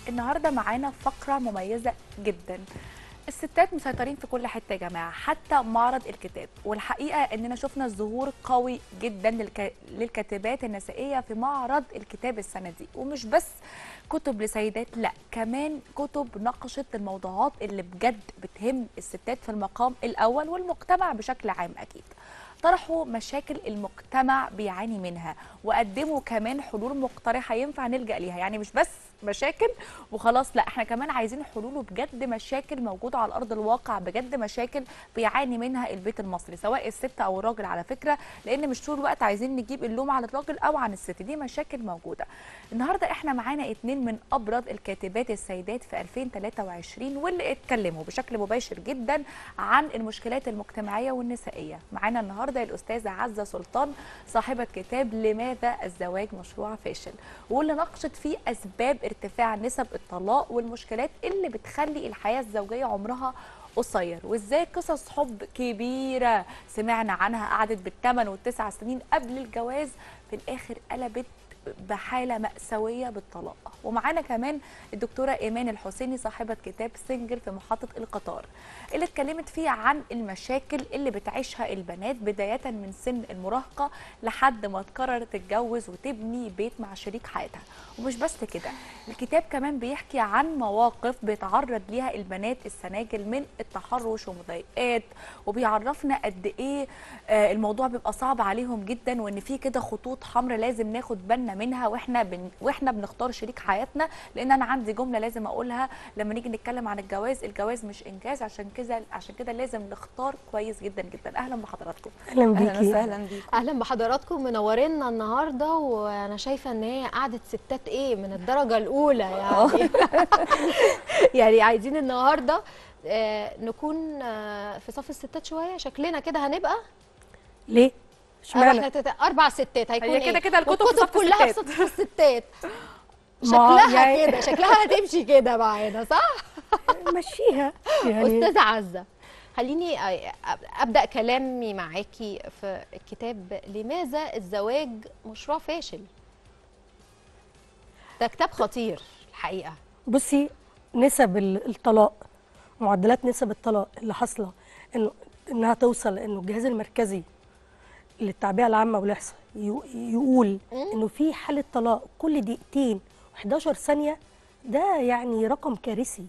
النهارده معانا فقره مميزه جدا الستات مسيطرين في كل حته يا جماعه حتى معرض الكتاب والحقيقه اننا شفنا ظهور قوي جدا للك... للكاتبات النسائيه في معرض الكتاب السنه دي ومش بس كتب لسيدات لا كمان كتب ناقشت الموضوعات اللي بجد بتهم الستات في المقام الاول والمجتمع بشكل عام اكيد طرحوا مشاكل المجتمع بيعاني منها وقدموا كمان حلول مقترحه ينفع نلجا ليها يعني مش بس مشاكل وخلاص لا احنا كمان عايزين حلول وبجد مشاكل موجوده على ارض الواقع بجد مشاكل بيعاني منها البيت المصري سواء الست او الراجل على فكره لان مش طول الوقت عايزين نجيب اللوم على الراجل او عن الست دي مشاكل موجوده النهارده احنا معانا اتنين من ابرز الكاتبات السيدات في 2023 واللي اتكلموا بشكل مباشر جدا عن المشكلات المجتمعيه والنسائيه معانا النهارده الاستاذه عزه سلطان صاحبه كتاب لماذا الزواج مشروع فاشل واللي ناقشت فيه اسباب ارتفاع نسب الطلاق والمشكلات اللي بتخلي الحياه الزوجيه عمرها قصير وازاي قصص حب كبيره سمعنا عنها قعدت بالثمان والتسع سنين قبل الجواز في الاخر قلبت بحاله ماساويه بالطلاق ومعانا كمان الدكتوره ايمان الحسيني صاحبه كتاب سنجل في محطه القطار اللي اتكلمت فيه عن المشاكل اللي بتعيشها البنات بدايه من سن المراهقه لحد ما تقرر تتجوز وتبني بيت مع شريك حياتها ومش بس كده الكتاب كمان بيحكي عن مواقف بيتعرض ليها البنات السناجل من التحرش ومضايقات وبيعرفنا قد ايه آه، الموضوع بيبقى صعب عليهم جدا وان في كده خطوط حمراء لازم ناخد بالنا منها واحنا بن... واحنا بنختار شريك حياتنا لان انا عندي جمله لازم اقولها لما نيجي نتكلم عن الجواز الجواز مش انجاز عشان كده عشان كده لازم نختار كويس جدا جدا اهلا بحضراتكم اهلا اهلا بيكي وسهلا بيكم اهلا بحضراتكم منورينا النهارده وانا شايفه ان هي قعده ستات ايه من الدرجه الاولى يعني يعني عايزين النهارده آه، نكون آه، في صف الستات شويه شكلنا كده هنبقى ليه؟ أربع اشمعنى؟ ستات اربع ستات هيكون هي كده إيه؟ كده الكتب في والكتب صف كلها في الستات. صف الستات ما شكلها يعني- كده شكلها هتمشي كده معانا صح مشيها يعني استاذه عزه خليني أ- أ- ابدا كلامي معاكي في الكتاب لماذا الزواج مشروع فاشل ده كتاب خطير الحقيقه بصي نسب ال- الطلاق معدلات نسب الطلاق اللي حاصله انه انها توصل انه الجهاز المركزي للتعبئه العامه والاحصاء يو- يقول انه في حاله طلاق كل دقيقتين و11 ثانيه ده يعني رقم كارثي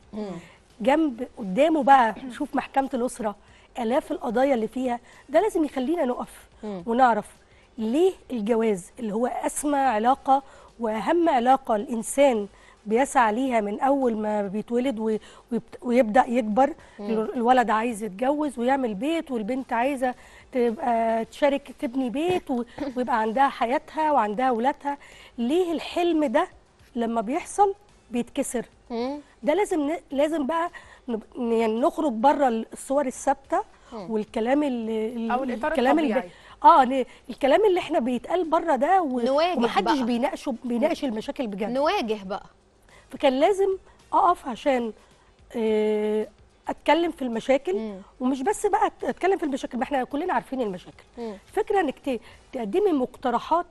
جنب قدامه بقى شوف محكمه الاسره الاف القضايا اللي فيها ده لازم يخلينا نقف ونعرف ليه الجواز اللي هو اسمى علاقه واهم علاقه الانسان بيسعى ليها من اول ما بيتولد و- ويبت- ويبدا يكبر الولد عايز يتجوز ويعمل بيت والبنت عايزه تبقى تشارك تبني بيت و- ويبقى عندها حياتها وعندها اولادها ليه الحلم ده لما بيحصل بيتكسر مم. ده لازم ن... لازم بقى نب... يعني نخرج بره الصور الثابته والكلام اللي أو الإطار الكلام اللي الطبيعي. اه ن... الكلام اللي احنا بيتقال بره ده و... نواجه ومحدش بقى. بيناقشه بيناقش المشاكل بجد نواجه بقى فكان لازم اقف عشان آه، اتكلم في المشاكل مم. ومش بس بقى أت- اتكلم في المشاكل ما احنا كلنا عارفين المشاكل مم. فكره انك ت- تقدمي مقترحات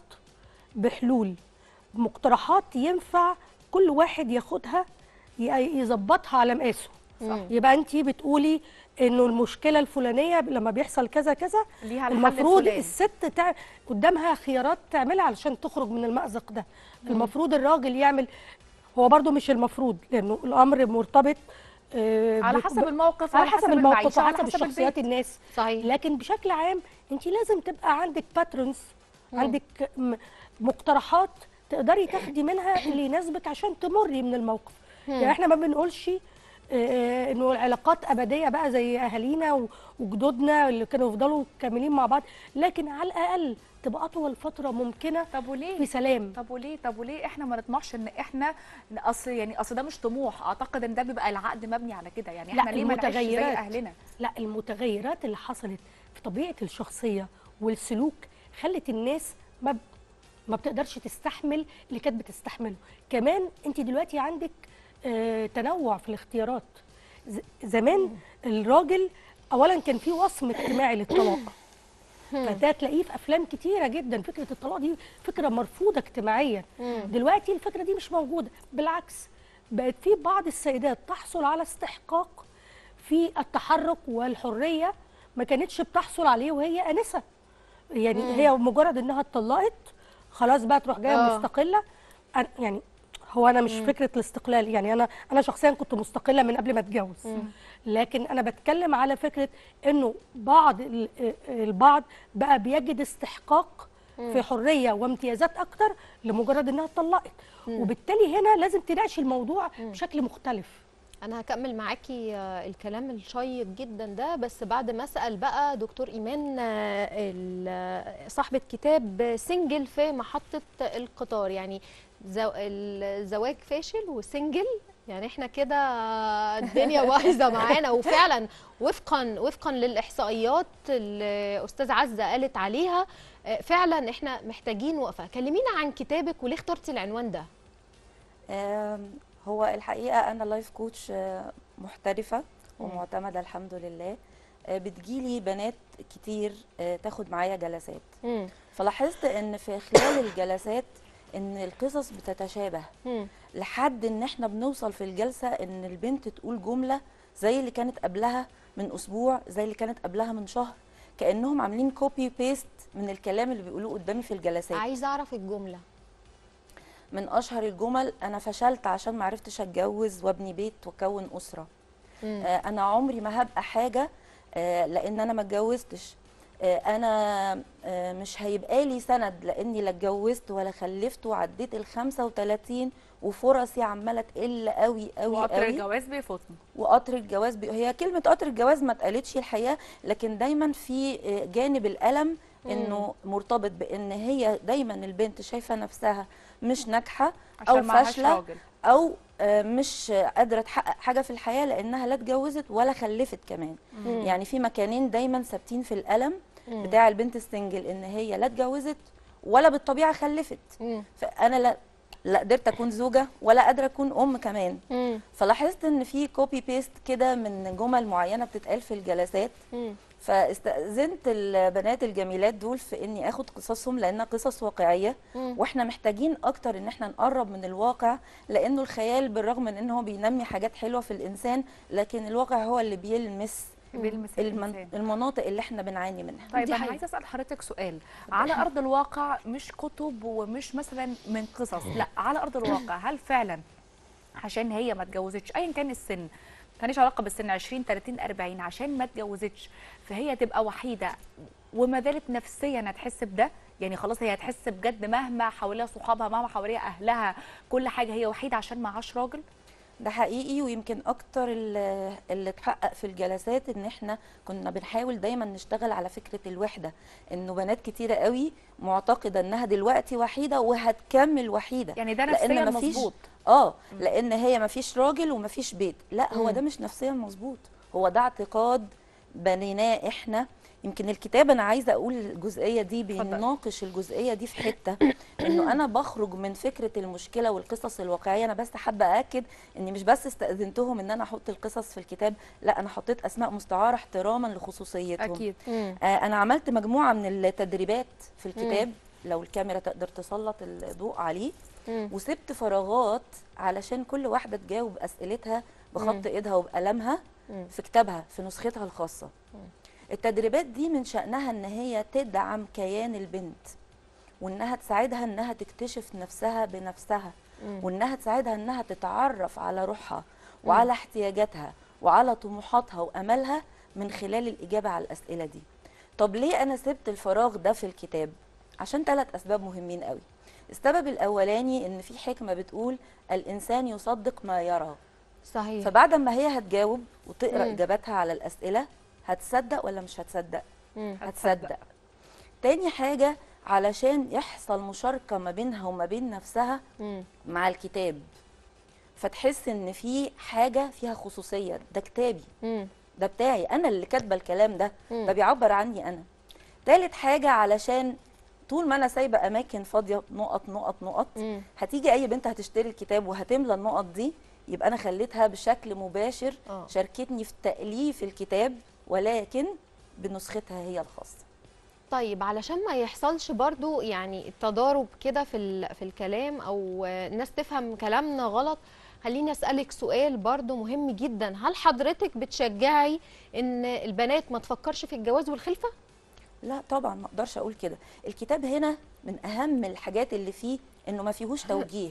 بحلول مقترحات ينفع كل واحد ياخدها ي- يظبطها على مقاسه صح. يبقى انت بتقولي انه المشكله الفلانيه لما بيحصل كذا كذا ليها الحل المفروض الفلاني. الست تع... قدامها خيارات تعملها علشان تخرج من المأزق ده المفروض الراجل يعمل هو برضو مش المفروض لانه الامر مرتبط آه، على بك- حسب الموقف على حسب الموقف المعيشة، على وحسب حسب شخصيات البيت. الناس صحيح لكن بشكل عام انت لازم تبقى عندك باترنز عندك م- مقترحات تقدري تاخدي منها اللي يناسبك عشان تمري من الموقف يعني احنا ما بنقولش آه، انه العلاقات ابديه بقى زي اهالينا و- وجدودنا اللي كانوا يفضلوا كاملين مع بعض لكن على الاقل تبقى اطول فتره ممكنه طب وليه في سلام طب وليه طب وليه احنا ما نطمعش ان احنا إن اصل يعني اصل ده مش طموح اعتقد ان ده بيبقى العقد مبني على كده يعني احنا لا ليه ما نعيش زي المتغيرات اهلنا لا المتغيرات اللي حصلت في طبيعه الشخصيه والسلوك خلت الناس ما ب... ما بتقدرش تستحمل اللي كانت بتستحمله كمان انت دلوقتي عندك آه تنوع في الاختيارات ز... زمان الراجل اولا كان في وصم اجتماعي للطلاق فده تلاقيه في افلام كتيره جدا فكره الطلاق دي فكره مرفوضه اجتماعيا دلوقتي الفكره دي مش موجوده بالعكس بقت في بعض السيدات تحصل على استحقاق في التحرك والحريه ما كانتش بتحصل عليه وهي انسه يعني مم. هي مجرد انها اتطلقت خلاص بقى تروح جايه آه. مستقله أنا- يعني هو انا مش مم. فكره الاستقلال يعني انا انا شخصيا كنت مستقله من قبل ما اتجوز مم. لكن انا بتكلم على فكره انه بعض ال- البعض بقى بيجد استحقاق في حريه وامتيازات اكتر لمجرد انها اتطلقت مم. وبالتالي هنا لازم تناقشي الموضوع بشكل مختلف انا هكمل معاكي آه، الكلام الشيق جدا ده بس بعد ما اسال بقى دكتور ايمان آه، ال- آه، صاحبه كتاب سنجل في محطه القطار يعني زو الزواج فاشل وسنجل يعني احنا كده الدنيا بايظه معانا وفعلا وفقا وفقا للاحصائيات اللي استاذ عزه قالت عليها آه، فعلا احنا محتاجين وقفه كلمينا عن كتابك وليه اخترتي العنوان ده آم، هو الحقيقة أنا لايف كوتش آه، محترفة مم. ومعتمدة الحمد لله آه، بتجيلي بنات كتير آه، تاخد معايا جلسات مم. فلاحظت ان في خلال الجلسات ان القصص بتتشابه مم. لحد ان احنا بنوصل في الجلسة ان البنت تقول جملة زي اللي كانت قبلها من اسبوع زي اللي كانت قبلها من شهر كأنهم عاملين كوبي بيست من الكلام اللي بيقولوه قدامي في الجلسات عايزه اعرف الجمله من اشهر الجمل انا فشلت عشان ما عرفتش اتجوز وابني بيت واكون اسره مم. آه، انا عمري ما هبقى حاجه آه، لان انا ما اتجوزتش آه، انا آه، مش هيبقى لي سند لاني لا اتجوزت ولا خلفت وعديت ال 35 وفرصي عماله تقل قوي قوي وقطر قوي الجواز بيفوتنا وقطر الجواز بي... هي كلمه قطر الجواز ما اتقالتش الحقيقه لكن دايما في آه، جانب الالم انه مرتبط بان هي دايما البنت شايفه نفسها مش ناجحه او عشان معهاش فاشله راجل او آه، مش قادره تحقق حاجه في الحياه لانها لا اتجوزت ولا خلفت كمان مم. يعني في مكانين دايما ثابتين في الالم مم. بتاع البنت السنجل ان هي لا اتجوزت ولا بالطبيعه خلفت مم. فانا لا لا قدرت اكون زوجه ولا قادره اكون ام كمان مم. فلاحظت ان في كوبي بيست كده من جمل معينه بتتقال في الجلسات مم. فاستأذنت البنات الجميلات دول في اني اخد قصصهم لانها قصص واقعيه مم. واحنا محتاجين اكتر ان احنا نقرب من الواقع لانه الخيال بالرغم من ان هو بينمي حاجات حلوه في الانسان لكن الواقع هو اللي بيلمس بيلمس المن... الإنسان. المناطق اللي احنا بنعاني منها طيب دي انا حقيقة. عايزه اسال حضرتك سؤال على ارض الواقع مش كتب ومش مثلا من قصص لا على ارض الواقع هل فعلا عشان هي ما اتجوزتش ايا كان السن ماليش علاقه بالسن 20 30 40 عشان ما اتجوزتش فهي تبقى وحيده وما زالت نفسيا هتحس بده يعني خلاص هي هتحس بجد مهما حواليها صحابها مهما حواليها اهلها كل حاجه هي وحيده عشان معهاش راجل ده حقيقي ويمكن اكتر اللي اللي اتحقق في الجلسات ان احنا كنا بنحاول دايما نشتغل على فكره الوحده انه بنات كتيره قوي معتقده انها دلوقتي وحيده وهتكمل وحيده يعني ده لأن نفسيا مفيش- مظبوط اه لان هي ما فيش راجل وما فيش بيت لا هو مم. ده مش نفسيا مظبوط هو ده اعتقاد بنيناه احنا يمكن الكتاب انا عايزه اقول الجزئيه دي اتفضل. بيناقش الجزئيه دي في حته انه انا بخرج من فكره المشكله والقصص الواقعيه انا بس حابه اكد اني مش بس استاذنتهم ان انا احط القصص في الكتاب لا انا حطيت اسماء مستعاره احتراما لخصوصيتهم اكيد مم. آه، انا عملت مجموعه من التدريبات في الكتاب لو الكاميرا تقدر تسلط الضوء عليه مم. وسبت فراغات علشان كل واحده تجاوب اسئلتها بخط ايدها وبقلمها مم. في كتابها في نسختها الخاصه التدريبات دي من شأنها ان هي تدعم كيان البنت وانها تساعدها انها تكتشف نفسها بنفسها مم. وانها تساعدها انها تتعرف على روحها وعلى احتياجاتها وعلى طموحاتها واملها من خلال الاجابه على الاسئله دي طب ليه انا سبت الفراغ ده في الكتاب عشان ثلاث اسباب مهمين قوي السبب الاولاني ان في حكمه بتقول الانسان يصدق ما يرى صحيح فبعد ما هي هتجاوب وتقرا مم. اجاباتها على الاسئله هتصدق ولا مش هتصدق مم. هتصدق تاني حاجه علشان يحصل مشاركه ما بينها وما بين نفسها مم. مع الكتاب فتحس ان في حاجه فيها خصوصيه ده كتابي مم. ده بتاعي انا اللي كاتبه الكلام ده مم. ده بيعبر عني انا تالت حاجه علشان طول ما انا سايبه اماكن فاضيه نقط نقط نقط مم. هتيجي اي بنت هتشتري الكتاب وهتملى النقط دي يبقى انا خليتها بشكل مباشر آه. شاركتني في تاليف الكتاب ولكن بنسختها هي الخاصه طيب علشان ما يحصلش برضو يعني تضارب كده في ال- في الكلام او آه، الناس تفهم كلامنا غلط خليني اسالك سؤال برضو مهم جدا هل حضرتك بتشجعي ان البنات ما تفكرش في الجواز والخلفه لا طبعا ما اقدرش اقول كده الكتاب هنا من اهم الحاجات اللي فيه انه ما فيهوش توجيه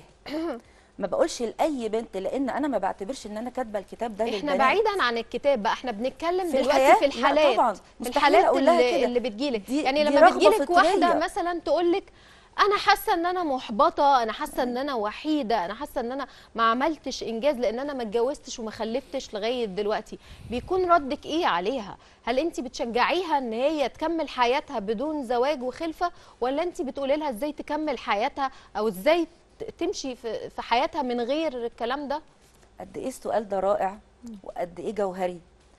ما بقولش لاي بنت لان انا ما بعتبرش ان انا كاتبه الكتاب ده احنا للبنات. بعيدا عن الكتاب بقى احنا بنتكلم في دلوقتي الحياة؟ في لا الحالات طبعاً. في مستحيل الحالات أقول لها اللي, كده. اللي بتجيلك دي- يعني دي لما رغبة بتجيلك واحده فطرية. مثلا تقولك انا حاسه ان انا محبطه انا حاسه ان انا وحيده انا حاسه ان انا ما عملتش انجاز لان انا ما اتجوزتش وما خلفتش لغايه دلوقتي بيكون ردك ايه عليها هل انت بتشجعيها ان هي تكمل حياتها بدون زواج وخلفه ولا انت بتقولي لها ازاي تكمل حياتها او ازاي ت- تمشي في في حياتها من غير الكلام ده قد ايه السؤال ده رائع وقد ايه جوهري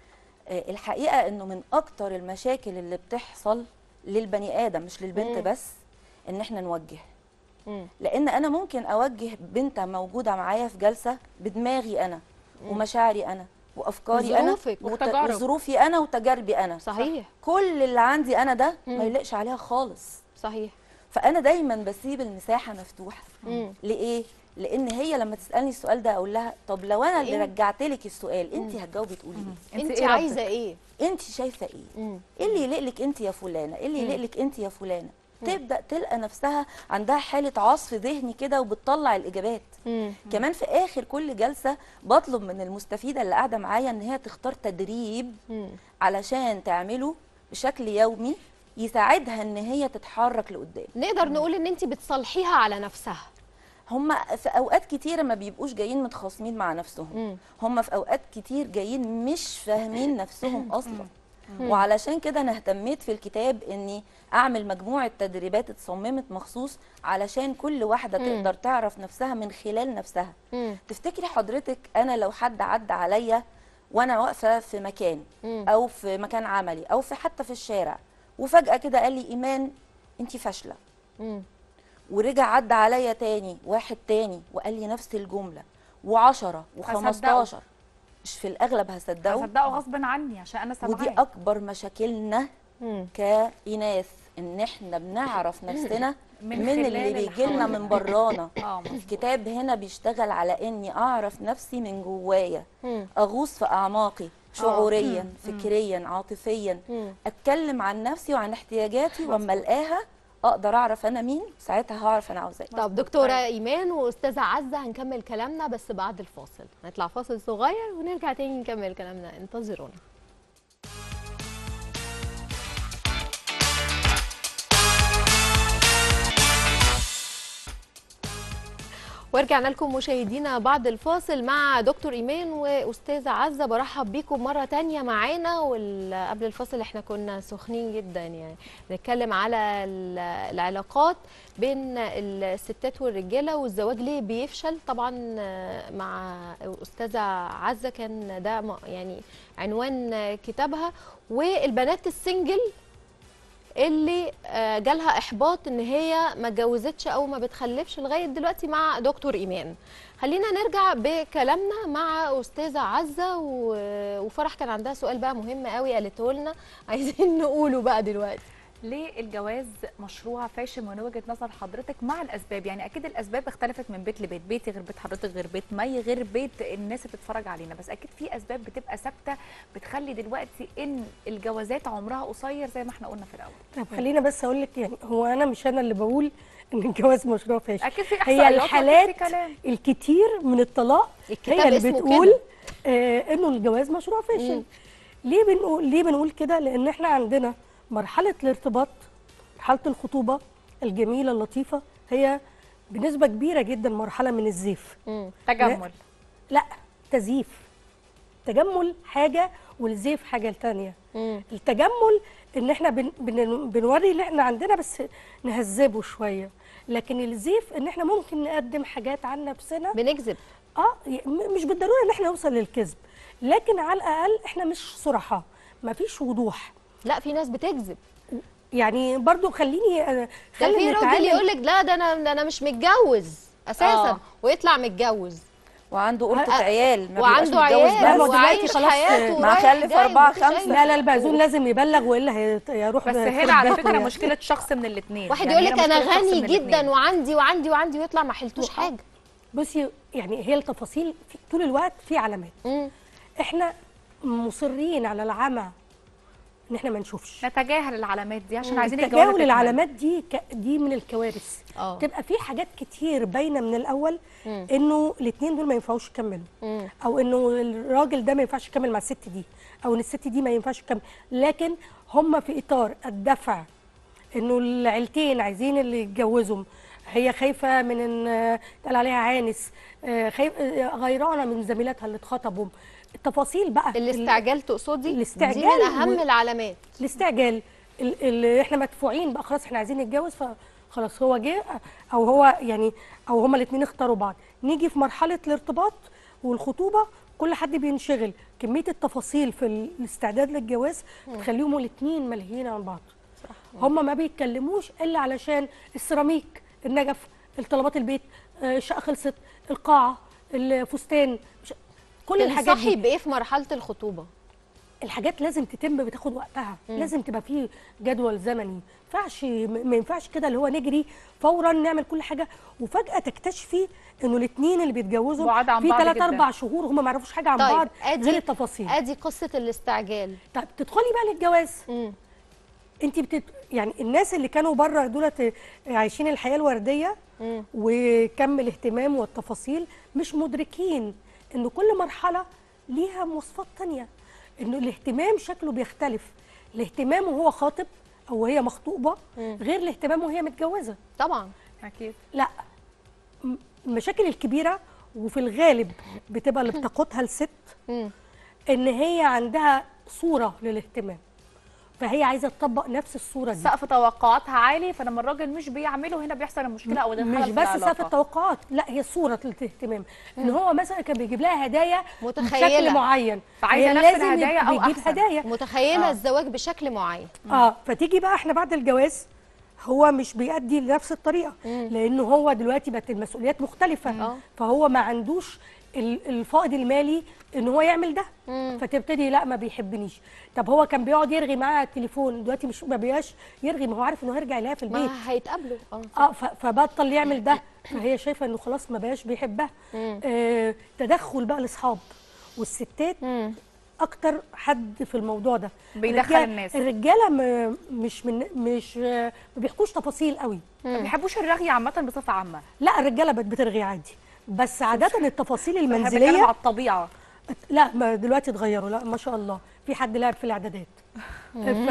آه، الحقيقه انه من اكتر المشاكل اللي بتحصل للبني ادم مش للبنت مم. بس ان احنا نوجه مم. لان انا ممكن اوجه بنت موجوده معايا في جلسه بدماغي انا ومشاعري انا وافكاري انا وظروفك وت- وتجارب. وظروفي انا وتجاربي انا صحيح كل اللي عندي انا ده مم. ما يلقش عليها خالص صحيح فانا دايما بسيب المساحه مفتوحه مم. ليه لان هي لما تسالني السؤال ده اقول لها طب لو انا اللي إيه؟ رجعت لك السؤال انت هتجاوبي تقولي ايه انت إيه عايزه ردك؟ ايه انت شايفه ايه مم. ايه اللي يليق لك انت يا فلانه ايه اللي يليق لك انت يا فلانه تبدا تلقى نفسها عندها حاله عصف ذهني كده وبتطلع الاجابات مم. كمان في اخر كل جلسه بطلب من المستفيده اللي قاعده معايا ان هي تختار تدريب مم. علشان تعمله بشكل يومي يساعدها ان هي تتحرك لقدام نقدر نقول ان انت بتصالحيها على نفسها هم في اوقات كتيره ما بيبقوش جايين متخاصمين مع نفسهم مم. هم في اوقات كتير جايين مش فاهمين نفسهم اصلا وعلشان كده انا اهتميت في الكتاب اني اعمل مجموعه تدريبات اتصممت مخصوص علشان كل واحده مم. تقدر تعرف نفسها من خلال نفسها مم. تفتكري حضرتك انا لو حد عدى عليا وانا واقفه في مكان مم. او في مكان عملي او في حتى في الشارع وفجاه كده قال لي ايمان انت فاشله مم. ورجع عدى عليا تاني واحد تاني وقال لي نفس الجمله وعشرة وخمستاشر مش في الاغلب هصدقه هصدقه غصب عني عشان انا سامعاه ودي اكبر مشاكلنا مم. كإناث ان احنا بنعرف نفسنا من من, خلال اللي اللي بيجي لنا حوالينا. من برانا اه مظبوط. الكتاب هنا بيشتغل على اني اعرف نفسي من جوايا مم. اغوص في اعماقي شعوريا مم. فكريا عاطفيا مم. اتكلم عن نفسي وعن احتياجاتي واما الاقاها اقدر اعرف انا مين ساعتها هعرف انا عاوزه ايه طب دكتوره ايمان واستاذه عزه هنكمل كلامنا بس بعد الفاصل نطلع فاصل صغير ونرجع تاني نكمل كلامنا انتظرونا ورجعنا لكم مشاهدينا بعد الفاصل مع دكتور ايمان واستاذه عزه برحب بيكم مره تانية معانا وقبل الفاصل احنا كنا سخنين جدا يعني بنتكلم على ال- العلاقات بين الستات والرجاله والزواج ليه بيفشل طبعا آه، مع استاذه عزه كان ده م- يعني عنوان كتابها والبنات السنجل اللي آه، جالها احباط ان هي ما اتجوزتش او ما بتخلفش لغايه دلوقتي مع دكتور ايمان خلينا نرجع بكلامنا مع استاذه عزه و- وفرح كان عندها سؤال بقى مهم قوي قالته لنا عايزين نقوله بقى دلوقتي ليه الجواز مشروع فاشل من وجهه نظر حضرتك مع الاسباب يعني اكيد الاسباب اختلفت من بيت لبيت بيتي غير بيت حضرتك غير بيت مي غير بيت الناس اللي بتتفرج علينا بس اكيد في اسباب بتبقى ثابته بتخلي دلوقتي ان الجوازات عمرها قصير زي ما احنا قلنا في الاول طب خلينا بس اقول لك يعني هو انا مش انا اللي بقول ان الجواز مشروع فاشل اكيد في هي احصائيات وأكيد الحالات في كلام الكتير من الطلاق الكتاب هي اللي اسمه بتقول كده. آه انه الجواز مشروع فاشل مم. ليه بنقول ليه بنقول كده لان احنا عندنا مرحله الارتباط مرحله الخطوبه الجميله اللطيفه هي بنسبه كبيره جدا مرحله من الزيف مم. تجمل لا تزييف تجمل حاجه والزيف حاجه تانية مم. التجمل ان احنا بن بن بنوري اللي احنا عندنا بس نهذبه شويه لكن الزيف ان احنا ممكن نقدم حاجات عن نفسنا بنكذب اه ي- م- مش بالضروره ان احنا نوصل للكذب لكن على الاقل احنا مش صراحه ما فيش وضوح لا في ناس بتكذب يعني برضو خليني أنا- ده خلينا في راجل نتعامل- يقول لك لا ده انا ده انا مش متجوز اساسا آه. ويطلع متجوز وعنده قرطة آه، عيال ما بيبقاش وعنده متجوز عيال لا، ما بس. هو دلوقتي وعايش خلاص، حياته مع ورايح خلف جاي، أربعة، مفيش أي خمسة. لا لا البعزون لازم يبلغ والا هيت- هيروح بس ب- هنا يخرب على بيته فكره يعني. مشكله شخص من الاثنين واحد يقول لك انا غني جدا وعندي وعندي وعندي ويطلع ما حلتوش حاجه بصي يعني هي التفاصيل في طول الوقت في علامات مم. احنا مصرين على العمى ان احنا ما نشوفش نتجاهل العلامات دي عشان عايزين الجوازة تجاهل تكمل. العلامات دي ك... دي من الكوارث اه تبقى في حاجات كتير باينه من الاول مم. انه الاثنين دول ما ينفعوش يكملوا مم. او انه الراجل ده ما ينفعش يكمل مع الست دي او ان الست دي ما ينفعش تكمل لكن هم في اطار الدفع انه العيلتين عايزين اللي يتجوزهم هي خايفه من ان آه، يتقال عليها عانس آه، خايف آه، غيرانه من زميلاتها اللي اتخطبوا التفاصيل بقى الاستعجال تقصدي الاستعجال دي من اهم و- العلامات الاستعجال ال- اللي احنا مدفوعين بقى خلاص احنا عايزين نتجوز فخلاص هو جه او هو يعني او هما الاثنين اختاروا بعض نيجي في مرحله الارتباط والخطوبه كل حد بينشغل كميه التفاصيل في ال- الاستعداد للجواز بتخليهم الاثنين ملهيين عن بعض هما ما بيتكلموش الا علشان السيراميك النجف الطلبات البيت آه، الشقه خلصت القاعه الفستان مش- كل الحاجات تنصحي دي بايه في مرحله الخطوبه الحاجات لازم تتم بتاخد وقتها مم. لازم تبقى فيه جدول زمني ما ينفعش ما ينفعش كده اللي هو نجري فورا نعمل كل حاجه وفجاه تكتشفي انه الاثنين اللي بيتجوزوا بعاد عن في بعض ثلاث جداً. اربع شهور هم ما يعرفوش حاجه عن طيب بعض ادي غير التفاصيل ادي قصه الاستعجال طيب تدخلي بقى للجواز مم. انت بتت... يعني الناس اللي كانوا بره دولت عايشين الحياه الورديه مم. وكم الاهتمام والتفاصيل مش مدركين ان كل مرحله ليها مواصفات تانية انه الاهتمام شكله بيختلف الاهتمام وهو خاطب او وهي مخطوبه غير الاهتمام وهي متجوزه طبعا اكيد لا م- المشاكل الكبيره وفي الغالب بتبقى اللي بتقودها الست مم. ان هي عندها صوره للاهتمام فهي عايزه تطبق نفس الصوره دي سقف توقعاتها عالي فلما الراجل مش بيعمله هنا بيحصل المشكله او ده مش خلل في بس سقف العلاقة. التوقعات لا هي صوره الاهتمام ان هو مثلا كان بيجيب لها هدايا متخيلة. بشكل معين فعايزة هي نفس لازم الهدايا أو بيجيب أحسن. هدايا متخيله آه. الزواج بشكل معين اه فتيجي بقى احنا بعد الجواز هو مش بيأدي لنفس الطريقه لانه هو دلوقتي بقت المسؤوليات مختلفه آه. فهو ما عندوش ال- الفائض المالي ان هو يعمل ده مم. فتبتدي لا ما بيحبنيش طب هو كان بيقعد يرغي معاها على التليفون دلوقتي مش ما بيبقاش يرغي ما هو عارف انه هيرجع يلاقيها في البيت ما هيتقابلوا اه اه ف- فبطل يعمل ده فهي شايفه انه خلاص ما بقاش بيحبها مم. آه تدخل بقى الاصحاب والستات مم. اكتر حد في الموضوع ده بيدخل الرجال- الناس. الرجاله م- مش من مش آه، ما بيحكوش تفاصيل قوي ما بيحبوش الرغي عامه بصفه عامه لا الرجاله بت- بترغي عادي بس عاده التفاصيل بنتكلم المنزليه على الطبيعه لا ما دلوقتي اتغيروا لا ما شاء الله في حد لعب في الاعدادات ف...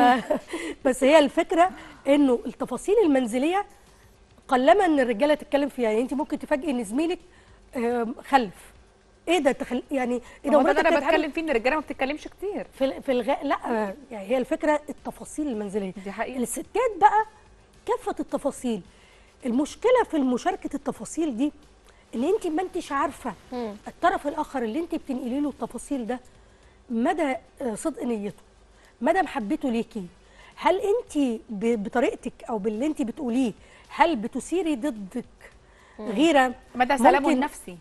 بس هي الفكره انه التفاصيل المنزليه قلما ان الرجاله تتكلم فيها يعني انت ممكن تفاجئي ان زميلك آم، خلف ايه ده تخل... يعني ايه ما هو ده مراتك اللي انا كانت عاملة- بتكلم فيه ان الرجاله ما بتتكلمش كتير في ال- في الغ... لا آه، يعني هي الفكره التفاصيل المنزليه دي حقيقة. الستات بقى كافه التفاصيل المشكله في مشاركه التفاصيل دي ان انت ما انتش عارفه مم. الطرف الاخر اللي انت بتنقلي له التفاصيل ده مدى آه، صدق نيته مدى محبته ليكي هل انت ب- بطريقتك او باللي انت بتقوليه هل بتثيري ضدك غيره مدى سلامه ممكن النفسي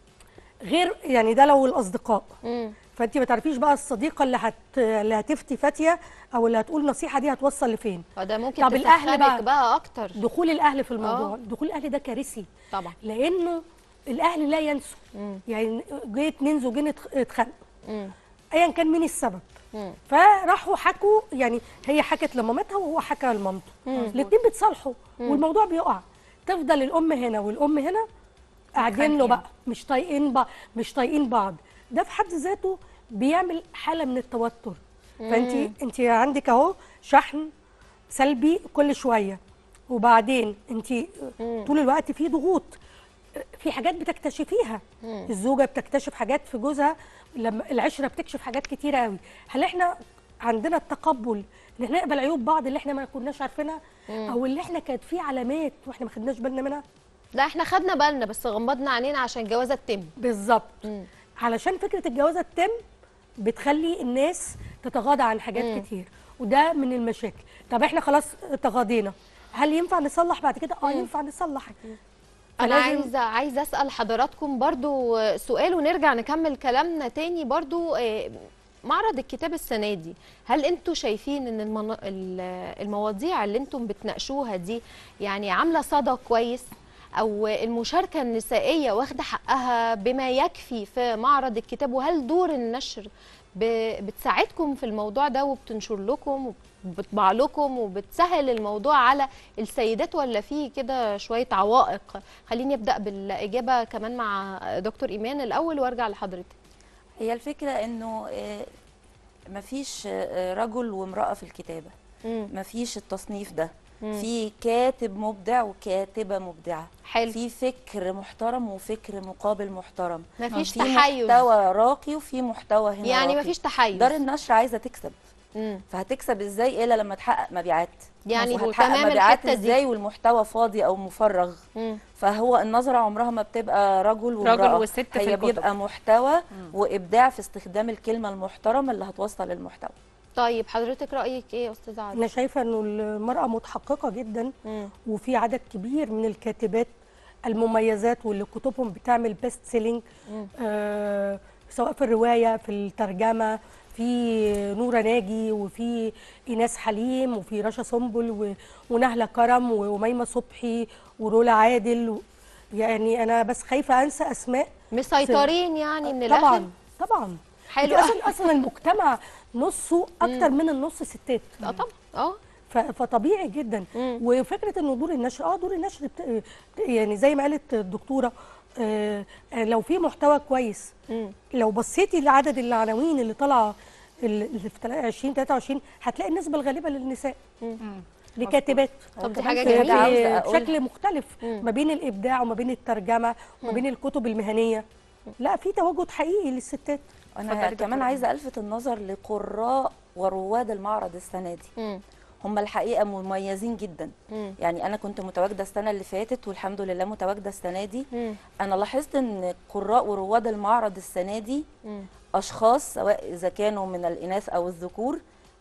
غير يعني ده لو الاصدقاء مم. فانت ما تعرفيش بقى الصديقه اللي هت اللي هتفتي فاتيه او اللي هتقول نصيحه دي هتوصل لفين فده ممكن طب الأهل تسخنك بقى؟ بقى اكتر دخول الاهل في الموضوع آه. دخول الاهل ده كارثي طبعا لانه الاهل لا ينسوا مم. يعني جه اتنين زوجين اتخ- اتخانقوا مم. ايا كان مين السبب مم. فراحوا حكوا يعني هي حكت لمامتها وهو حكى لمامته الاثنين بيتصالحوا والموضوع بيقع تفضل الام هنا والام هنا قاعدين له متخانقين. بقى مش طايقين بعض مش طايقين بعض ده في حد ذاته بيعمل حاله من التوتر فانت انت عندك اهو شحن سلبي كل شويه وبعدين انت طول الوقت في ضغوط في حاجات بتكتشفيها الزوجه بتكتشف حاجات في جوزها لما العشره بتكشف حاجات كتيره قوي هل احنا عندنا التقبل ان احنا نقبل عيوب بعض اللي احنا ما كناش عارفينها او اللي احنا كانت في علامات واحنا ما خدناش بالنا منها لا احنا خدنا بالنا بس غمضنا عينينا عشان الجوازه تتم بالظبط مم. علشان فكره الجوازه تتم بتخلي الناس تتغاضى عن حاجات كتير وده من المشاكل طب احنا خلاص تغاضينا هل ينفع نصلح بعد كده اه ينفع نصلح انا فلازم- عايزه عايزه اسال حضراتكم برضو سؤال ونرجع نكمل كلامنا تاني برضو آه، معرض الكتاب السنه دي هل انتوا شايفين ان المنا... ال- المواضيع اللي انتم بتناقشوها دي يعني عامله صدى كويس او المشاركه النسائيه واخده حقها بما يكفي في معرض الكتاب وهل دور النشر ب- بتساعدكم في الموضوع ده وبتنشر لكم وبتطبع لكم وبتسهل الموضوع على السيدات ولا في كده شويه عوائق خليني ابدا بالاجابه كمان مع دكتور ايمان الاول وارجع لحضرتك هي الفكره انه آه، مفيش آه، رجل وامراه في الكتابه مم. مفيش التصنيف ده مم. في كاتب مبدع وكاتبه مبدعه حلو في فكر محترم وفكر مقابل محترم مفيش في تحيز محتوى راقي وفي محتوى هنا يعني راقي. مفيش تحيز دار النشر عايزه تكسب مم. فهتكسب ازاي الا لما تحقق مبيعات يعني وهتحقق تمام مبيعات الحته دي ازاي والمحتوى فاضي او مفرغ مم. فهو النظره عمرها ما بتبقى رجل وامراه وست في هي الكتب. بيبقى محتوى وابداع في استخدام الكلمه المحترمه اللي هتوصل المحتوى طيب حضرتك رايك ايه يا استاذه عادل انا شايفه انه المراه متحققه جدا مم. وفي عدد كبير من الكاتبات المميزات واللي كتبهم بتعمل بيست سيلينج مم. آه سواء في الروايه في الترجمه في نوره ناجي وفي ايناس حليم وفي رشا سنبل و- ونهله كرم وميمه صبحي ورولا عادل و يعني انا بس خايفه انسى اسماء مسيطرين يعني من الاخر طبعا طبعا حلو أنت اصلا اصلا المجتمع نصه اكتر من النص ستات اه طبعا اه ف- فطبيعي جدا مم. وفكره انه دور النشر اه دور النشر بت... بت- يعني زي ما قالت الدكتوره آه آه، لو في محتوى كويس مم. لو بصيتي لعدد العناوين اللي طالعه ال- اللي في تلا- 20 23 هتلاقي النسبه الغالبه للنساء لكاتبات طب دي وكمان حاجة في جميلة. حاجة عاوزة في- أقولها. بشكل مختلف مم. ما بين الابداع وما بين الترجمه وما بين الكتب المهنيه لا في تواجد حقيقي للستات انا اتفضلي كمان دكتورة. عايزه الفت النظر لقراء ورواد المعرض السنه دي مم. هم الحقيقه مميزين جدا مم. يعني انا كنت متواجده السنه اللي فاتت والحمد لله متواجده السنه دي مم. انا لاحظت ان قراء ورواد المعرض السنه دي مم. اشخاص سواء اذا كانوا من الاناث او الذكور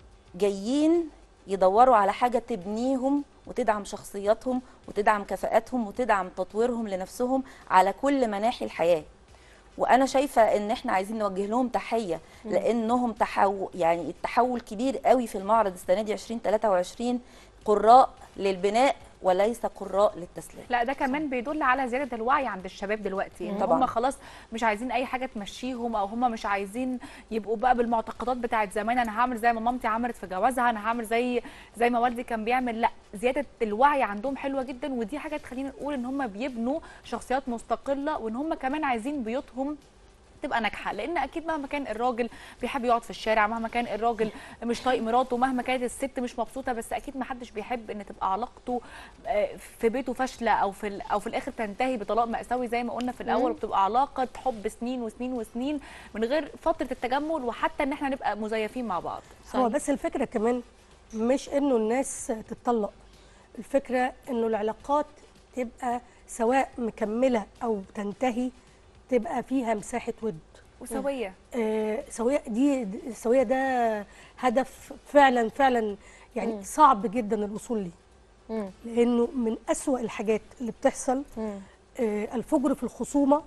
جايين يدوروا على حاجه تبنيهم وتدعم شخصياتهم وتدعم كفاءاتهم وتدعم تطويرهم لنفسهم على كل مناحي الحياه وانا شايفه ان احنا عايزين نوجه لهم تحيه لانهم تحول يعني التحول كبير قوي في المعرض السنه دي 2023 قراء للبناء وليس قراء للتسليم لا ده كمان بيدل على زياده الوعي عند الشباب دلوقتي يعني طبعاً. هم خلاص مش عايزين اي حاجه تمشيهم او هم مش عايزين يبقوا بقى بالمعتقدات بتاعت زمان انا هعمل زي ما مامتي عملت في جوازها انا هعمل زي زي ما والدي كان بيعمل لا زياده الوعي عندهم حلوه جدا ودي حاجه تخلينا نقول ان هم بيبنوا شخصيات مستقله وان هم كمان عايزين بيوتهم تبقى ناجحه لان اكيد مهما كان الراجل بيحب يقعد في الشارع مهما كان الراجل مش طايق مراته مهما كانت الست مش مبسوطه بس اكيد ما حدش بيحب ان تبقى علاقته آه، في بيته فاشله او في ال- او في الاخر تنتهي بطلاق مأساوي زي ما قلنا في الاول وبتبقى علاقه حب سنين وسنين وسنين من غير فتره التجمل وحتى ان احنا نبقى مزيفين مع بعض هو بس الفكره كمان مش انه الناس تتطلق الفكره انه العلاقات تبقى سواء مكمله او تنتهي تبقى فيها مساحه ود وسويه آه سواء دي السويه ده هدف فعلا فعلا يعني صعب جدا الوصول ليه مم. لانه من أسوأ الحاجات اللي بتحصل مم. آه، الفجر في الخصومه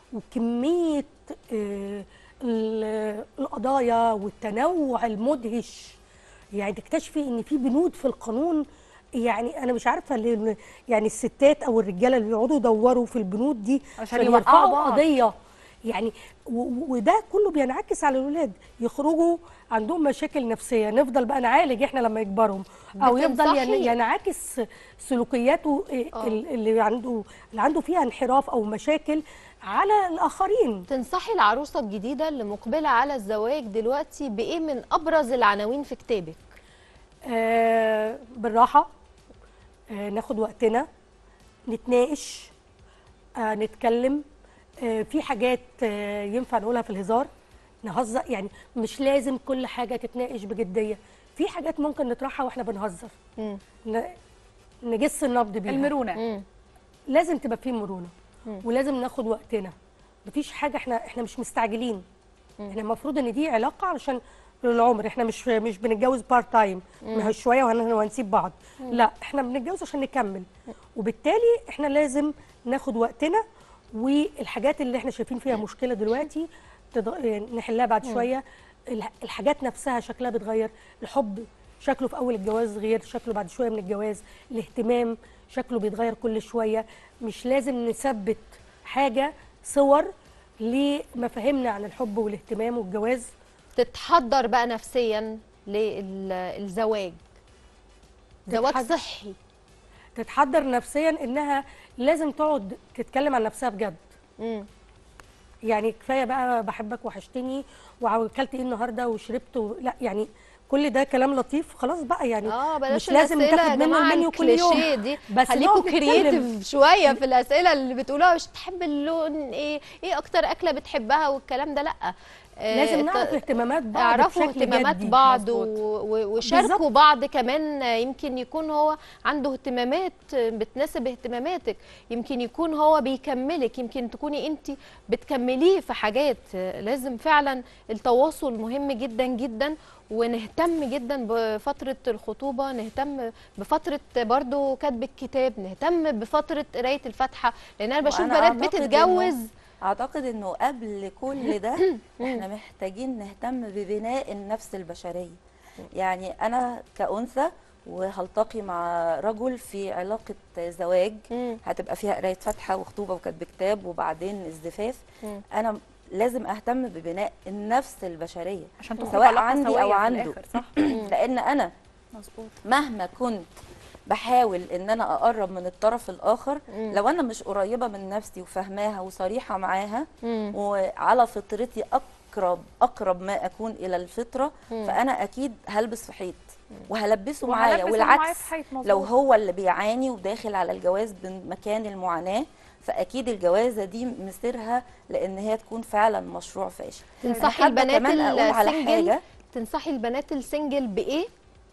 وكميه آه، ال- القضايا والتنوع المدهش يعني تكتشفي ان في بنود في القانون يعني انا مش عارفه اللي يعني الستات او الرجاله اللي بيقعدوا يدوروا في البنود دي عشان يوقعوا بعض. قضيه يعني و- و- وده كله بينعكس على الولاد يخرجوا عندهم مشاكل نفسيه نفضل بقى نعالج احنا لما يكبروا او يفضل ين- بتنصحي- ينعكس سلوكياته إيه آه. ال- اللي عنده اللي عنده فيها انحراف او مشاكل على الاخرين تنصحي العروسه الجديده اللي مقبله على الزواج دلوقتي بايه من ابرز العناوين في كتابك آه بالراحه آه ناخد وقتنا نتناقش آه نتكلم آه في حاجات آه ينفع نقولها في الهزار نهزر يعني مش لازم كل حاجه تتناقش بجديه في حاجات ممكن نطرحها واحنا بنهزر مم. ن- نجس النبض بيها المرونه مم. لازم تبقى فيه مرونه مم. ولازم ناخد وقتنا مفيش حاجه احنا احنا مش مستعجلين احنا المفروض ان دي علاقه علشان العمر احنا مش مش بنتجوز بارت تايم ما هي شويه وهن- وهنسيب بعض لا احنا بنتجوز عشان نكمل وبالتالي احنا لازم ناخد وقتنا والحاجات اللي احنا شايفين فيها مشكله دلوقتي تض- يعني نحلها بعد شويه الح- الحاجات نفسها شكلها بيتغير الحب شكله في اول الجواز غير شكله بعد شويه من الجواز الاهتمام شكله بيتغير كل شويه مش لازم نثبت حاجه صور لمفاهيمنا عن الحب والاهتمام والجواز تتحضر بقى نفسيا للزواج زواج تتحضر- صحي تتحضر نفسيا انها لازم تقعد تتكلم عن نفسها بجد مم. يعني كفايه بقى بحبك وحشتني واكلت ايه النهارده وشربت و... لا يعني كل ده كلام لطيف خلاص بقى يعني اه بلاش مش لازم الأسئلة تاخد يا منه جماعة المنيو كل يوم الكليشيه دي بس خليكوا نقعد نتكلم. كرييتيف شويه في الاسئله اللي بتقولوها مش بتحب اللون ايه ايه اكتر اكله بتحبها والكلام ده لا آه، لازم ت- نعرف اهتمامات بعض اعرفوا بشكل اهتمامات جدي. بعض مظبوط. و- و- وشاركوا بالظبط. بعض كمان آه، يمكن يكون هو عنده اهتمامات آه، بتناسب اهتماماتك يمكن يكون هو بيكملك يمكن تكوني انت بتكمليه في حاجات آه، لازم فعلا التواصل مهم جدا جدا ونهتم جدا بفترة الخطوبة نهتم بفترة برضو كتب الكتاب نهتم بفترة قراية الفاتحة لأن أنا بشوف وأنا بنات أعتقد بتتجوز اعتقد انه قبل كل ده احنا محتاجين نهتم ببناء النفس البشريه يعني انا كانثى وهلتقي مع رجل في علاقه زواج مم. هتبقى فيها قرايه فاتحه وخطوبه وكتب كتاب وبعدين الزفاف مم. انا لازم اهتم ببناء النفس البشريه عشان تخرج سواء علاقة عندي سوية او في عنده الآخر، صح لان انا مظبوط مهما كنت بحاول ان انا اقرب من الطرف الاخر مم. لو انا مش قريبه من نفسي وفاهماها وصريحه معاها مم. وعلى فطرتي اقرب اقرب ما اكون الى الفطره مم. فانا اكيد هلبس في حيط وهلبسه معايا وهلبس اللي معايا والعكس في حيط، مظبوط. لو هو اللي بيعاني وداخل على الجواز من مكان المعاناه فاكيد الجوازه دي مصيرها لان هي تكون فعلا مشروع فاشل تنصحي حابة البنات كمان أقول على السنجل حاجة. تنصحي البنات السنجل بايه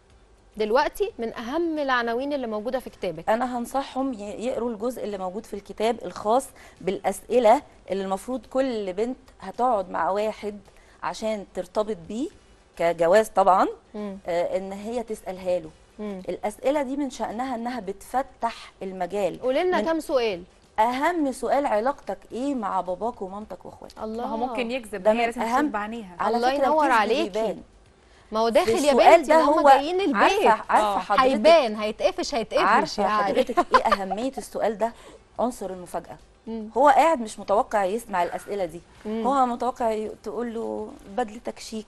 دلوقتي من اهم العناوين اللي موجوده في كتابك انا هنصحهم ي- يقروا الجزء اللي موجود في الكتاب الخاص بالاسئله اللي المفروض كل بنت هتقعد مع واحد عشان ترتبط بيه كجواز طبعا مم. آه ان هي تسالها له مم. الاسئله دي من شانها انها بتفتح المجال قولي لنا من- كام سؤال اهم سؤال علاقتك ايه مع باباك ومامتك واخواتك الله ما هو ممكن يكذب ده هي من لازم أهم- تشوف بعينيها على الله فكرة ينور الكذب عليكي. بيبان. ما هو داخل يا السؤال بنتي ده هم هو جايين البيت عارفه عارفه آه. حضرتك هيبان هيتقفش هيتقفش عارفه يعني حضرتك ايه اهميه السؤال ده عنصر المفاجاه مم. هو قاعد مش متوقع يسمع الاسئله دي مم. هو متوقع ي- تقول له بدلتك شيك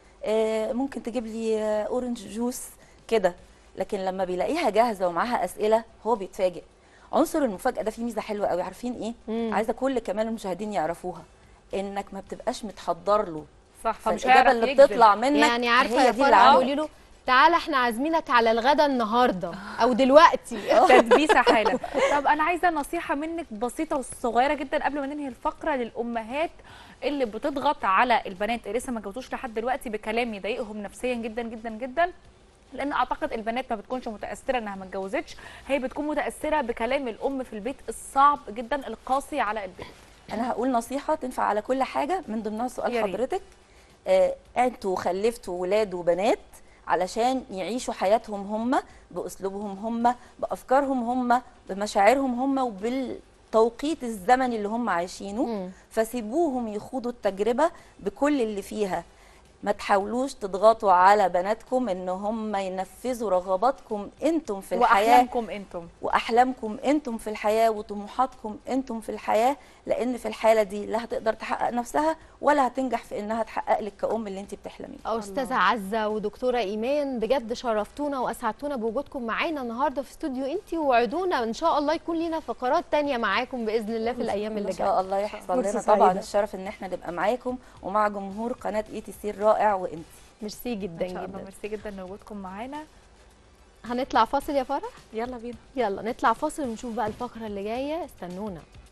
آه، ممكن تجيب لي آه، اورنج جوس كده لكن لما بيلاقيها جاهزه ومعاها اسئله هو بيتفاجئ عنصر المفاجاه ده فيه ميزه حلوه قوي عارفين ايه مم. عايزه كل كمان المشاهدين يعرفوها انك ما بتبقاش متحضر له صح فمش فالاجابه هيعرف اللي يكذب. بتطلع منك يعني عارفه هي يا دي اللي فرحه عندك. قولي له تعالى احنا عازمينك على الغدا النهارده او دلوقتي تدبيسه حالا طب انا عايزه نصيحه منك بسيطه وصغيره جدا قبل ما ننهي الفقره للامهات اللي بتضغط على البنات اللي لسه ما اتجوزوش لحد دلوقتي بكلام يضايقهم نفسيا جدا جدا جدا لان اعتقد البنات ما بتكونش متاثره انها ما اتجوزتش هي بتكون متاثره بكلام الام في البيت الصعب جدا القاسي على البيت انا هقول نصيحه تنفع على كل حاجه من ضمنها سؤال يا ريت. حضرتك آه انتوا خلفتوا ولاد وبنات علشان يعيشوا حياتهم هم باسلوبهم هم بافكارهم هم بمشاعرهم هم وبالتوقيت الزمني اللي هم عايشينه مم. فسيبوهم يخوضوا التجربه بكل اللي فيها ما تحاولوش تضغطوا على بناتكم ان هم ينفذوا رغباتكم انتم في الحياه واحلامكم انتم واحلامكم انتم في الحياه وطموحاتكم انتم في الحياه لان في الحاله دي لا هتقدر تحقق نفسها ولا هتنجح في انها تحقق لك كأم اللي انت بتحلميه او استاذه عزه ودكتوره ايمان بجد شرفتونا واسعدتونا بوجودكم معانا النهارده في استوديو انتي ووعدونا ان شاء الله يكون لينا فقرات تانية معاكم باذن الله في الايام اللي ان جايه شاء الله يحصل فرصة لنا طبعا سعيدة. الشرف ان احنا نبقى معاكم ومع جمهور قناه اي تي سي الرائع وانت ميرسي جدا ان شاء الله جدا ميرسي جدا لوجودكم معانا هنطلع فاصل يا فرح يلا بينا يلا نطلع فاصل ونشوف بقى الفقره اللي جايه استنونا